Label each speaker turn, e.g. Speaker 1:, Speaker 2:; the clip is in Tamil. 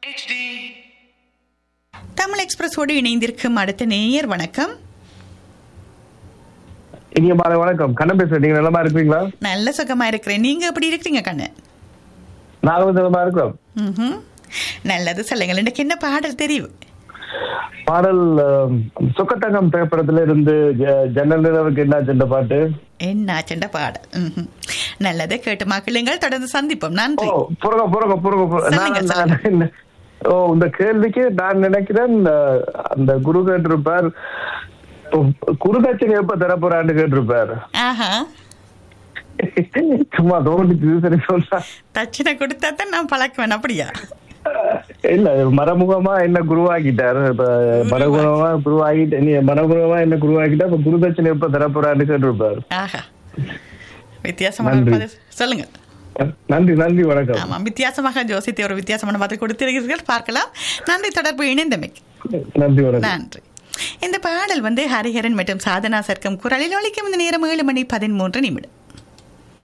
Speaker 1: HD.
Speaker 2: தமிழ் எக்ஸ்பிரஸோடு இணைந்திருக்கும் அடுத்த நேயர் வணக்கம்
Speaker 3: இங்க மாலை வணக்கம் கண்ணன் பேசுறேன் நீங்க நலமா இருக்கீங்களா
Speaker 2: நல்ல சுகமா இருக்கிறேன் நீங்க எப்படி இருக்கிறீங்க கண்ணு
Speaker 3: நாங்களும் நலமா இருக்கிறோம்
Speaker 2: ம்ஹும். நல்லது சொல்லுங்கள் எனக்கு என்ன பாடல் தெரியும்
Speaker 3: பாடல் ஆம், சொக்கத்தங்கம் திரைப்படத்துல இருந்து ஜ- ஜன்னல் நிலவுக்கு என்ன சென்ற பாட்டு
Speaker 2: என்ன ஆச்சண்ட பாடல் ம்ஹும். நல்லதை கேட்டு மக்களுங்கள் தொடர்ந்து சந்திப்போம்
Speaker 3: ஓ
Speaker 2: நன்றி
Speaker 3: புறக புறக புறக புறக.
Speaker 2: சொல்லுங்க,
Speaker 3: நான்
Speaker 2: சொல்லுங்க.
Speaker 3: நான் என்ன- ஓ இந்த கேள்விக்கு நான் நினைக்கிறேன் அஹ், அந்த குரு கேட்டிருப்பார் ஓ, குருதட்சணை எப்ப தர போறான்னு கேட்டிருப்பார்
Speaker 2: ஆஹா
Speaker 3: சும்மா தோண்டிச்சு சரி சொல்றா
Speaker 2: தட்சிணை கொடுத்தா தான் நான் பழக்குவேன் அப்படியா
Speaker 3: இல்ல மரமுகமா என்ன குருவாக்கிட்டார் இப்ப மரகுணமா குருவாக்கிட்டு நீ மரகுணமா என்ன குருவாக்கிட்டா இப்ப குருதட்சணை எப்ப தர போறான்னு கேட்டிருப்பார்
Speaker 2: ஆஹா வித்தியாசமான
Speaker 3: நன்றி.
Speaker 2: பதில். சொல்லுங்க
Speaker 3: நன்றி நன்றி வணக்கம்
Speaker 2: ஆமா வித்தியாசமாக ஜோசித்தை ஒரு வித்தியாசமான பதில் கொடுத்திருக்கிறீர்கள் பார்க்கலாம் நன்றி தொடர்பு இணைந்தமைக்கு
Speaker 3: நன்றி வணக்கம்
Speaker 2: நன்றி இந்த பாடல் வந்து ஹரிஹரன் மற்றும் சாதனா சர்க்கம் குரலில் ஒலிக்கும் இந்த நேரம் ஏழு மணி பதிமூன்று நிமிடம்